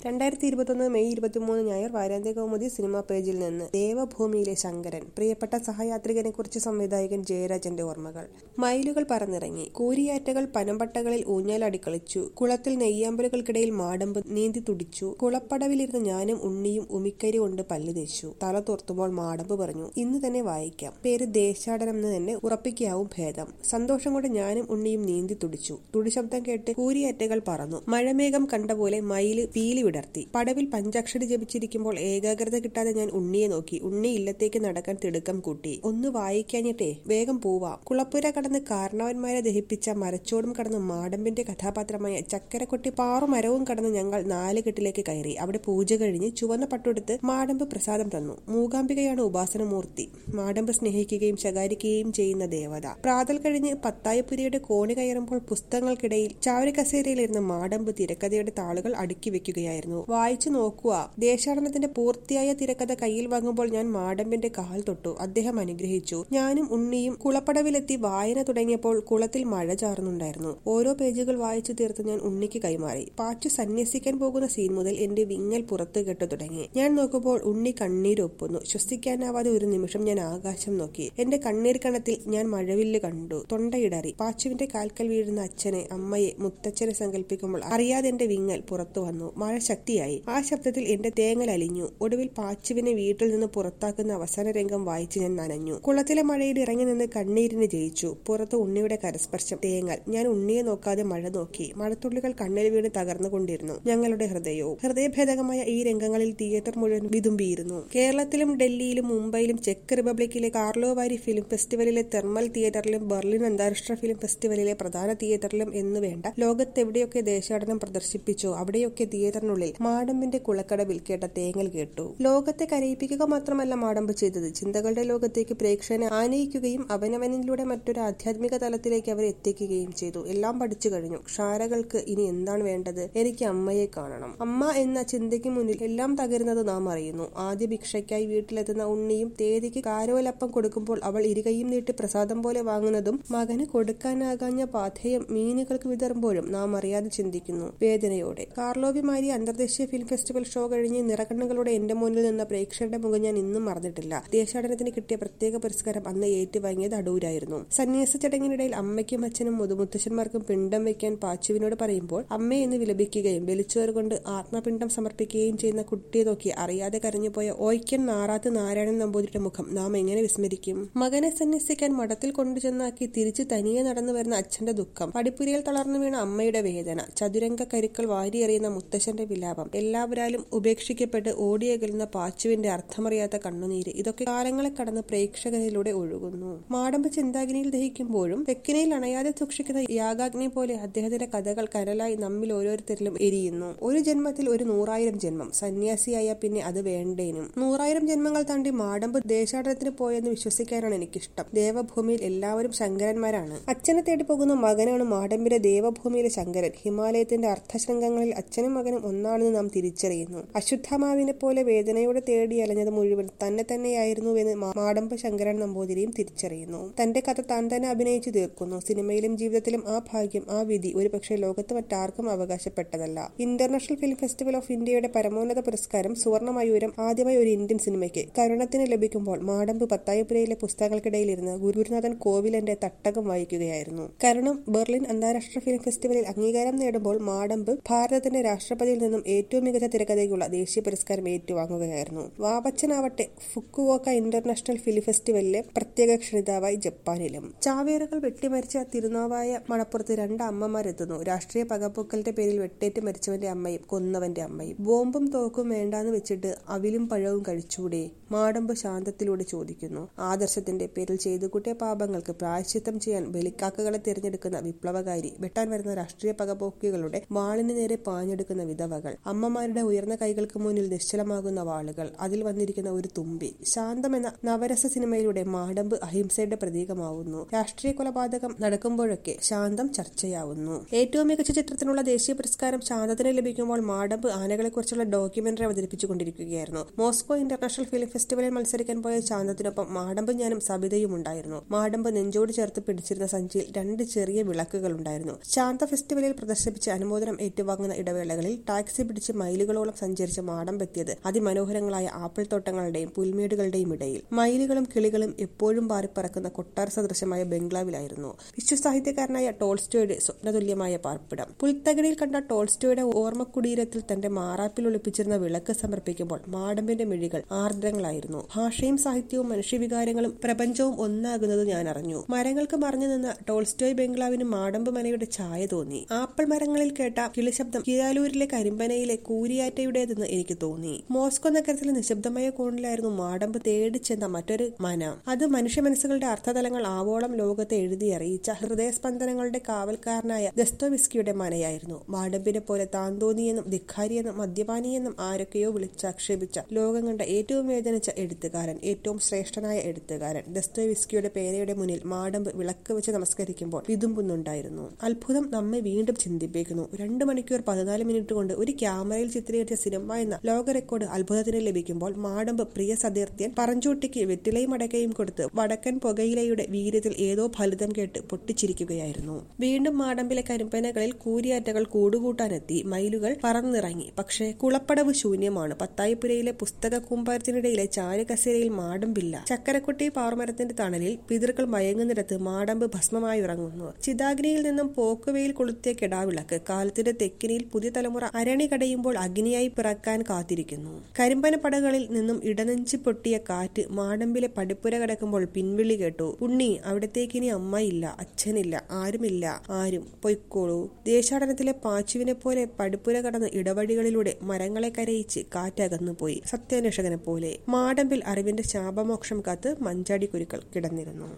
രണ്ടായിരത്തി ഇരുപത്തൊന്ന് മെയ് ഇരുപത്തിമൂന്ന് ഞായർ വാരാന്ത്യ കൗമുദി സിനിമാ പേജിൽ നിന്ന് ദേവഭൂമിയിലെ ശങ്കരൻ പ്രിയപ്പെട്ട സഹയാത്രികനെക്കുറിച്ച് സംവിധായകൻ ജയരാജന്റെ ഓർമ്മകൾ മയിലുകൾ പറന്നിറങ്ങി കൂരിയാറ്റകൾ പനമ്പട്ടകളിൽ ഊഞ്ഞാലടിക്കളിച്ചു കുളത്തിൽ നെയ്യാമ്പലുകൾക്കിടയിൽ മാടമ്പ് നീന്തി തുടിച്ചു കുളപ്പടവിലിരുന്ന് ഞാനും ഉണ്ണിയും ഉമിക്കരി കൊണ്ട് പല്ല് തേച്ചു തല തോർത്തുമ്പോൾ മാടമ്പ് പറഞ്ഞു ഇന്ന് തന്നെ വായിക്കാം പേര് ദേശാടനം എന്ന് തന്നെ ഉറപ്പിക്കാവും ഭേദം സന്തോഷം കൊണ്ട് ഞാനും ഉണ്ണിയും നീന്തി തുടിച്ചു തുടിശബ്ദം കേട്ട് കൂരിയാറ്റകൾ പറന്നു മഴമേഘം കണ്ട പോലെ മയില് പീലി വിടർത്തി പടവിൽ പഞ്ചാക്ഷരി ജപിച്ചിരിക്കുമ്പോൾ ഏകാഗ്രത കിട്ടാതെ ഞാൻ ഉണ്ണിയെ നോക്കി ഉണ്ണി ഇല്ലത്തേക്ക് നടക്കാൻ തിടുക്കം കൂട്ടി ഒന്ന് വായിക്കാഞ്ഞിട്ടേ വേഗം പോവാം കുളപ്പുര കടന്ന് കാരണവന്മാരെ ദഹിപ്പിച്ച മരച്ചോടും കടന്ന് മാടമ്പിന്റെ കഥാപാത്രമായ ചക്കരക്കൊട്ടി പാറും മരവും കടന്ന് ഞങ്ങൾ നാല് കെട്ടിലേക്ക് കയറി അവിടെ പൂജ കഴിഞ്ഞ് ചുവന്ന പട്ടുടുത്ത് മാടമ്പ് പ്രസാദം തന്നു മൂകാംബികയാണ് ഉപാസനമൂർത്തി മാടമ്പ് സ്നേഹിക്കുകയും ശകാരിക്കുകയും ചെയ്യുന്ന ദേവത പ്രാതൽ കഴിഞ്ഞ് പത്തായപുരിയുടെ കോണി കയറുമ്പോൾ പുസ്തകങ്ങൾക്കിടയിൽ ചാവരിക്കസേരയിലിരുന്ന മാടമ്പ് തിരക്കഥയുടെ താളുകൾ അടുക്കി വെക്കുകയായിരുന്നു വായിച്ചു നോക്കുക ദേശാടനത്തിന്റെ പൂർത്തിയായ തിരക്കഥ കയ്യിൽ വാങ്ങുമ്പോൾ ഞാൻ മാടമ്പിന്റെ കാൽ തൊട്ടു അദ്ദേഹം അനുഗ്രഹിച്ചു ഞാനും ഉണ്ണിയും കുളപ്പടവിലെത്തി വായന തുടങ്ങിയപ്പോൾ കുളത്തിൽ മഴ ചാർന്നുണ്ടായിരുന്നു ഓരോ പേജുകൾ വായിച്ചു തീർത്ത് ഞാൻ ഉണ്ണിക്ക് കൈമാറി പാച്ചു സന്യസിക്കാൻ പോകുന്ന സീൻ മുതൽ എന്റെ വിങ്ങൽ പുറത്തു കെട്ടു തുടങ്ങി ഞാൻ നോക്കുമ്പോൾ ഉണ്ണി കണ്ണീരൊപ്പുന്നു ശ്വസിക്കാനാവാതെ ഒരു നിമിഷം ഞാൻ ആകാശം നോക്കി എന്റെ കണ്ണീർ കണത്തിൽ ഞാൻ മഴവില്ല് കണ്ടു തൊണ്ടയിടറി പാച്ചുവിന്റെ കാൽക്കൽ വീഴുന്ന അച്ഛനെ അമ്മയെ മുത്തച്ഛനെ സങ്കല്പിക്കുമ്പോൾ അറിയാതെ എന്റെ വിങ്ങൽ പുറത്തു വന്നു മഴ ശക്തിയായി ആ ശബ്ദത്തിൽ എന്റെ തേങ്ങൽ അലിഞ്ഞു ഒടുവിൽ പാച്ചുവിനെ വീട്ടിൽ നിന്ന് പുറത്താക്കുന്ന അവസാന രംഗം വായിച്ച് ഞാൻ നനഞ്ഞു കുളത്തിലെ മഴയിൽ ഇറങ്ങി നിന്ന് കണ്ണീരിന് ജയിച്ചു പുറത്ത് ഉണ്ണിയുടെ കരസ്പർശം തേങ്ങൽ ഞാൻ ഉണ്ണിയെ നോക്കാതെ മഴ നോക്കി മഴത്തുള്ളികൾ കണ്ണിൽ വീണ് തകർന്നുകൊണ്ടിരുന്നു ഞങ്ങളുടെ ഹൃദയവും ഹൃദയഭേദകമായ ഈ രംഗങ്ങളിൽ തിയേറ്റർ മുഴുവൻ വിതുമ്പിയിരുന്നു കേരളത്തിലും ഡൽഹിയിലും മുംബൈയിലും ചെക്ക് റിപ്പബ്ലിക്കിലെ കാർലോവാരി ഫിലിം ഫെസ്റ്റിവലിലെ തെർമൽ തിയേറ്ററിലും ബെർലിൻ അന്താരാഷ്ട്ര ഫിലിം ഫെസ്റ്റിവലിലെ പ്രധാന തിയേറ്ററിലും എന്ന് വേണ്ട ലോകത്തെവിടെയൊക്കെ ദേശാടനം പ്രദർശിപ്പിച്ചോ അവിടെയൊക്കെ തിയേറ്ററിനുള്ളിൽ മാടമ്പിന്റെ കുളക്കടവിൽ കേട്ട തേങ്ങൽ കേട്ടു ലോകത്തെ കരയിപ്പിക്കുക മാത്രമല്ല മാടമ്പ് ചെയ്തത് ചിന്തകളുടെ ലോകത്തേക്ക് പ്രേക്ഷകനെ ആനയിക്കുകയും അവനവനിലൂടെ മറ്റൊരു ആധ്യാത്മിക തലത്തിലേക്ക് അവരെ എത്തിക്കുകയും ചെയ്തു എല്ലാം പഠിച്ചു കഴിഞ്ഞു ക്ഷാരകൾക്ക് ഇനി എന്താണ് വേണ്ടത് എനിക്ക് അമ്മയെ കാണണം അമ്മ എന്ന ചിന്തയ്ക്ക് മുന്നിൽ എല്ലാം തകരുന്നത് നാം അറിയുന്നു ആദ്യ ഭിക്ഷയ്ക്കായി വീട്ടിലെത്തുന്ന ഉണ്ണിയും തേതിക്ക് കാരോലപ്പം കൊടുക്കുമ്പോൾ അവൾ ഇരുകയും നീട്ടി പ്രസാദം പോലെ വാങ്ങുന്നതും മകന് കൊടുക്കാനാകാഞ്ഞ പാഥേയം മീനുകൾക്ക് വിതറുമ്പോഴും നാം അറിയാതെ ചിന്തിക്കുന്നു വേദനയോടെ കാർലോവി മാരി അന്തർദേശീയ ഫിലിം ഫെസ്റ്റിവൽ ഷോ കഴിഞ്ഞ് നിറകണ്ണുകളുടെ എന്റെ മുന്നിൽ നിന്ന പ്രേക്ഷകരുടെ മുഖം ഞാൻ ഇന്നും മറന്നിട്ടില്ല ദേശാടനത്തിന് കിട്ടിയ പ്രത്യേക പുരസ്കാരം അന്ന് ഏറ്റുവാങ്ങിയത് അടൂരായിരുന്നു സന്യാസ ചടങ്ങിനിടയിൽ അമ്മയ്ക്കും അച്ഛനും മുതുമുത്തശ്ശന്മാർക്കും പിണ്ടം വെക്കാൻ പാച്ചുവിനോട് പറയുമ്പോൾ അമ്മ എന്ന് വിലപിക്കുകയും വെളിച്ചോറ് കൊണ്ട് ആത്മപിണ്ഡം സമർപ്പിക്കുകയും ചെയ്യുന്ന കുട്ടിയെ നോക്കി അറിയാതെ കരഞ്ഞുപോയ ഓയ്ക്കൻ നാറാത്ത് നാരായണൻ നമ്പൂതിരിയുടെ മുഖം നാം എങ്ങനെ വിസ്മരിക്കും മകനെ സന്യസിക്കാൻ മഠത്തിൽ കൊണ്ടുചെന്നാക്കി തിരിച്ച് തനിയെ നടന്നു വരുന്ന അച്ഛന്റെ ദുഃഖം പടിപ്പുരയിൽ തളർന്നു വീണ അമ്മയുടെ വേദന ചതുരംഗ കരുക്കൾ വാരിയെറിയുന്ന മുത്തശ്ശന്റെ വിലാപം എല്ലാവരാലും ഉപേക്ഷിക്കപ്പെട്ട് ഓടിയകലുന്ന പാച്ചുവിന്റെ അർത്ഥമറിയാത്ത കണ്ണുനീര് ഇതൊക്കെ കാലങ്ങളെ കടന്ന് പ്രേക്ഷകരിലൂടെ ഒഴുകുന്നു മാടമ്പ് ചിന്താഗ്നിയിൽ ദഹിക്കുമ്പോഴും തെക്കിനയിൽ അണയാതെ സൂക്ഷിക്കുന്ന യാഗാഗ്നി പോലെ അദ്ദേഹത്തിന്റെ കഥകൾ കരലായി നമ്മിൽ ഓരോരുത്തരിലും എരിയുന്നു ഒരു ജന്മത്തിൽ ഒരു നൂറായിരം ജന്മം സന്യാസിയായ പിന്നെ അത് വേണ്ടേനും നൂറായിരം ജന്മങ്ങൾ താണ്ടി മാടമ്പ് ദേശാടനത്തിന് പോയെന്ന് വിശ്വസിക്കാനാണ് എനിക്കിഷ്ടം ദേവഭൂമിയിൽ എല്ലാവരും ശങ്കരന്മാരാണ് അച്ഛനെ തേടി പോകുന്ന മകനാണ് മാടമ്പിന്റെ ദേവഭൂമിയിലെ ശങ്കരൻ ഹിമാലയത്തിന്റെ അർത്ഥശൃംഗങ്ങളിൽ അച്ഛനും മകനും ഒന്നാണെന്ന് നാം തിരിച്ചറിയുന്നു അശുദ്ധമാവിനെ പോലെ വേദനയോടെ തേടി അലഞ്ഞത് മുഴുവൻ തന്നെ തന്നെയായിരുന്നുവെന്ന് മാടമ്പ ശങ്കരൻ നമ്പൂതിരിയും തിരിച്ചറിയുന്നു തന്റെ കഥ താൻ തന്നെ അഭിനയിച്ചു തീർക്കുന്നു സിനിമയിലും ജീവിതത്തിലും ആ ഭാഗ്യം ആ വിധി ഒരുപക്ഷെ ലോകത്ത് മറ്റാർക്കും അവകാശപ്പെട്ടതല്ല ഇന്റർനാഷണൽ ഫിലിം ഫെസ്റ്റിവൽ ഓഫ് ഇന്ത്യയുടെ പരമോന്നത പുരസ്കാരം സുവർണമയൂരം ആദ്യമായി ഒരു ഇന്ത്യൻ സിനിമയ്ക്ക് കരുണത്തിന് ലഭിക്കുമ്പോൾ മാടമ്പ് പത്തായപുരയിലെ പുസ്തകങ്ങൾക്കിടയിലിരുന്ന് ഗുരുനാഥൻ കോവിലന്റെ തട്ടകം വായിക്കുകയായിരുന്നു കരുണം ബെർലിൻ അന്താരാഷ്ട്ര ഫിലിം ഫെസ്റ്റിവലിൽ അംഗീകാരം നേടുമ്പോൾ മാടമ്പ് ഭാരതത്തിന്റെ രാഷ്ട്രപതിയിൽ നിന്നും ഏറ്റവും മികച്ച തിരക്കഥയ്ക്കുള്ള ദേശീയ പുരസ്കാരം ഏറ്റുവാങ്ങുകയായിരുന്നു വാവച്ചനാവട്ടെ ഫുക്കുവോക്ക ഇന്റർനാഷണൽ ഫിലിം ഫെസ്റ്റിവലിലെ പ്രത്യേക ക്ഷണിതാവായി ജപ്പാനിലും ചാവേറുകൾ വെട്ടിമരിച്ച തിരുനാവായ മണപ്പുറത്ത് രണ്ട് അമ്മമാരെത്തുന്നു രാഷ്ട്രീയ പകപ്പൊക്കലിന്റെ പേരിൽ വെട്ടേറ്റ് മരിച്ചവന്റെ അമ്മയും കൊന്നവന്റെ അമ്മയും ബോംബും തോക്കും വേണ്ടാന്ന് വെച്ചിട്ട് അവിലും പഴവും കഴിച്ചൂടെ മാടമ്പ് ശാന്തത്തിലൂടെ ചോദിക്കുന്നു ആദർശത്തിന്റെ പേരിൽ ചെയ്തു കൂട്ടിയ പാപങ്ങൾക്ക് പ്രായശ്ചിത്തം ചെയ്യാൻ ബലിക്കാക്കകളെ തിരഞ്ഞെടുക്കുന്ന വിപ്ലവകാരി വെട്ടാൻ വരുന്ന രാഷ്ട്രീയ പകപോക്കികളുടെ വാളിന് നേരെ പാഞ്ഞെടുക്കുന്ന വിധവകൾ അമ്മമാരുടെ ഉയർന്ന കൈകൾക്ക് മുന്നിൽ നിശ്ചലമാകുന്ന വാളുകൾ അതിൽ വന്നിരിക്കുന്ന ഒരു തുമ്പി ശാന്തം എന്ന നവരസ സിനിമയിലൂടെ മാടമ്പ് അഹിംസയുടെ പ്രതീകമാവുന്നു രാഷ്ട്രീയ കൊലപാതകം നടക്കുമ്പോഴൊക്കെ ശാന്തം ചർച്ചയാവുന്നു ഏറ്റവും മികച്ച ചിത്രത്തിനുള്ള ദേശീയ പുരസ്കാരം ശാന്തത്തിന് ലഭിക്കുമ്പോൾ മാടമ്പ് ആനകളെക്കുറിച്ചുള്ള ഡോക്യുമെന്ററി അവതരിപ്പിച്ചുകൊണ്ടിരിക്കുകയായിരുന്നു മോസ്കോ ഇന്റർനാഷണൽ ഫിലിം ഫെസ്റ്റിവലിൽ മത്സരിക്കാൻ പോയ ശാന്തത്തിനൊപ്പം മാടമ്പ് ഞാനും സബിതയും ഉണ്ടായിരുന്നു മാടമ്പ് നെഞ്ചോട് ചേർത്ത് പിടിച്ചിരുന്ന സഞ്ചിയിൽ രണ്ട് ചെറിയ വിളക്കുകൾ ഉണ്ടായിരുന്നു ശാന്ത ഫെസ്റ്റിവലിൽ പ്രദർശിപ്പിച്ച അനുമോദനം ഏറ്റുവാങ്ങുന്ന ഇടവേളകളിൽ ടാക്സി ടാക്സി പിടിച്ച് മൈലുകളോളം സഞ്ചരിച്ച് മാടമ്പെത്തിയത് അതിമനോഹരങ്ങളായ ആപ്പിൾ തോട്ടങ്ങളുടെയും പുൽമേടുകളുടെയും ഇടയിൽ മയിലുകളും കിളികളും എപ്പോഴും പാറിപ്പറക്കുന്ന കൊട്ടാര സദൃശമായ ബംഗ്ലാവിലായിരുന്നു വിശ്വസാഹിത്യകാരനായ ടോൾസ്റ്റോയുടെ സ്വപ്നതുല്യമായ പാർപ്പിടം പുൽത്തകടിയിൽ കണ്ട ടോൾസ്റ്റോയുടെ ഓർമ്മക്കുടീരത്തിൽ തന്റെ മാറാപ്പിൽ ഒളിപ്പിച്ചിരുന്ന വിളക്ക് സമർപ്പിക്കുമ്പോൾ മാടമ്പിന്റെ മിഴികൾ ആർദ്രങ്ങളായിരുന്നു ഭാഷയും സാഹിത്യവും മനുഷ്യവികാരങ്ങളും പ്രപഞ്ചവും ഒന്നാകുന്നത് ഞാൻ അറിഞ്ഞു മരങ്ങൾക്ക് മറഞ്ഞു നിന്ന ടോൾസ്റ്റോയ് ബംഗ്ലാവിന് മാടമ്പ് മനയുടെ ഛായ തോന്നി ആപ്പിൾ മരങ്ങളിൽ കേട്ട കിളിശബ്ദം കിരാലൂരിലെ കരിമ്പനയിലെ കൂരിയാറ്റയുടേതെന്ന് എനിക്ക് തോന്നി മോസ്കോ നഗരത്തിലെ നിശബ്ദമായ കോണിലായിരുന്നു മാടമ്പ് തേടിച്ചെന്ന മറ്റൊരു മന അത് മനുഷ്യ മനസ്സുകളുടെ അർത്ഥതലങ്ങൾ ആവോളം ലോകത്തെ എഴുതി അറിയിച്ച ഹൃദയസ്പന്ദനങ്ങളുടെ കാവൽക്കാരനായ ദസ്തോവിസ്കിയുടെ മനയായിരുന്നു മാടമ്പിനെ പോലെ താന്തോന്നിയെന്നും ധിക്കാരിയെന്നും മദ്യപാനിയെന്നും ആരൊക്കെയോ വിളിച്ചാക്ഷേപിച്ച ലോകം കണ്ട ഏറ്റവും വേദനിച്ച എഴുത്തുകാരൻ ഏറ്റവും ശ്രേഷ്ഠനായ എഴുത്തുകാരൻ ദസ്തോവിസ്കിയുടെ പേരയുടെ മുന്നിൽ മാടമ്പ് വിളക്ക് വെച്ച് നമസ്കരിക്കുമ്പോൾ വിതുമ്പുന്നുണ്ടായിരുന്നു അത്ഭുതം നമ്മെ വീണ്ടും ചിന്തിപ്പിക്കുന്നു രണ്ടു മണിക്കൂർ പതിനാല് മിനിറ്റ് കൊണ്ട് ഒരു ക്യാമറയിൽ ചിത്രീകരിച്ച സിനിമ എന്ന ലോക റെക്കോർഡ് അത്ഭുതത്തിന് ലഭിക്കുമ്പോൾ മാടമ്പ് പ്രിയ സതീർത്ഥ്യൻ പറഞ്ചൂട്ടിക്ക് വെറ്റിലയും അടക്കയും കൊടുത്ത് വടക്കൻ പുകയിലയുടെ വീര്യത്തിൽ ഏതോ ഫലിതം കേട്ട് പൊട്ടിച്ചിരിക്കുകയായിരുന്നു വീണ്ടും മാടമ്പിലെ കരിമ്പനകളിൽ കൂരിയാറ്റകൾ കൂടുകൂട്ടാനെത്തി മയിലുകൾ പറന്നിറങ്ങി പക്ഷേ കുളപ്പടവ് ശൂന്യമാണ് പത്തായിപ്പുരയിലെ പുസ്തക കൂമ്പാരത്തിനിടയിലെ ചാരുകസേരയിൽ മാടമ്പില്ല ചക്കരക്കുട്ടി പാറമരത്തിന്റെ തണലിൽ പിതൃക്കൾ മയങ്ങുന്നിടത്ത് മാടമ്പ് ഭസ്മമായി ഉറങ്ങുന്നു ചിതാഗ്നിയിൽ നിന്നും പോക്കുവെയിൽ കൊളുത്തിയ കിടാവിളക്ക് കാലത്തിന്റെ തെക്കിനിയിൽ പുതിയ തലമുറ അരണി കടയുമ്പോൾ അഗ്നിയായി പിറക്കാൻ കാത്തിരിക്കുന്നു കരിമ്പന പടകളിൽ നിന്നും ഇടനെഞ്ചി പൊട്ടിയ കാറ്റ് മാടമ്പിലെ പടിപ്പുര കിടക്കുമ്പോൾ പിൻവിളി കേട്ടു ഉണ്ണി അവിടത്തേക്ക് ഇനി അമ്മയില്ല അച്ഛനില്ല ആരുമില്ല ആരും പൊയ്ക്കോളൂ ദേശാടനത്തിലെ പാച്ചുവിനെ പോലെ പടിപ്പുര കടന്ന് ഇടവഴികളിലൂടെ മരങ്ങളെ കരയിച്ച് കാറ്റകന്നുപോയി സത്യാന്വേഷകനെ പോലെ മാടമ്പിൽ അറിവിന്റെ ശാപമോക്ഷം കാത്ത് മഞ്ചാടി കുരുക്കൾ കിടന്നിരുന്നു